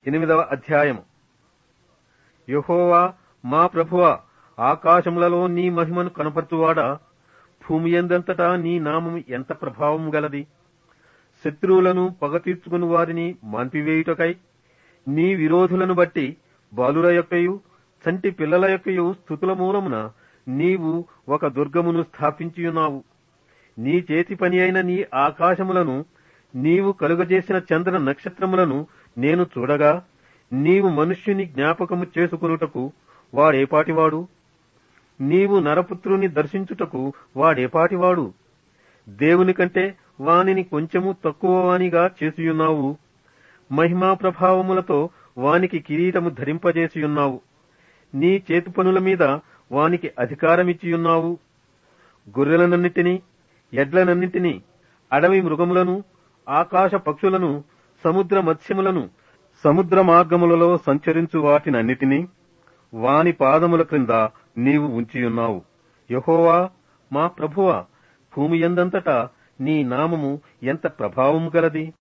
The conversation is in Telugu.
ఎనిమిదవ అధ్యాయము యెహోవా మా ప్రభువ ఆకాశములలో నీ మహిమను కనపరచువాడా భూమి ఎందంతటా నీ నామము ఎంత ప్రభావం గలది శత్రువులను పగ తీర్చుకుని వారిని మాన్పివేయుటకై నీ విరోధులను బట్టి బాలుర యొక్కయు చంటి పిల్లల యొక్కయు స్థుతుల మూలమున నీవు ఒక దుర్గమును స్థాపించియున్నావు నీ చేతి పని అయిన నీ ఆకాశములను నీవు కలుగజేసిన చంద్ర నక్షత్రములను నేను చూడగా నీవు మనుష్యుని జ్ఞాపకము చేసుకొనుటకు వాడేపాటివాడు నీవు నరపుత్రుని దర్శించుటకు వాడేపాటివాడు దేవుని కంటే వానిని కొంచెము తక్కువ వానిగా చేసియున్నావు మహిమా ప్రభావములతో వానికి కిరీటము ధరింపజేసియున్నావు నీ చేతి పనుల మీద వానికి అధికారమిచ్చియున్నావు గొర్రెలనన్నిటినీ ఎడ్లనన్నిటినీ అడవి మృగములను ఆకాశ పక్షులను సముద్ర మత్స్యములను సముద్ర మార్గములలో సంచరించు వాటినన్నిటినీ వాని పాదముల క్రింద నీవు ఉంచియున్నావు యహోవా మా ప్రభువ భూమి ఎందంతటా నీ నామము ఎంత ప్రభావము గలది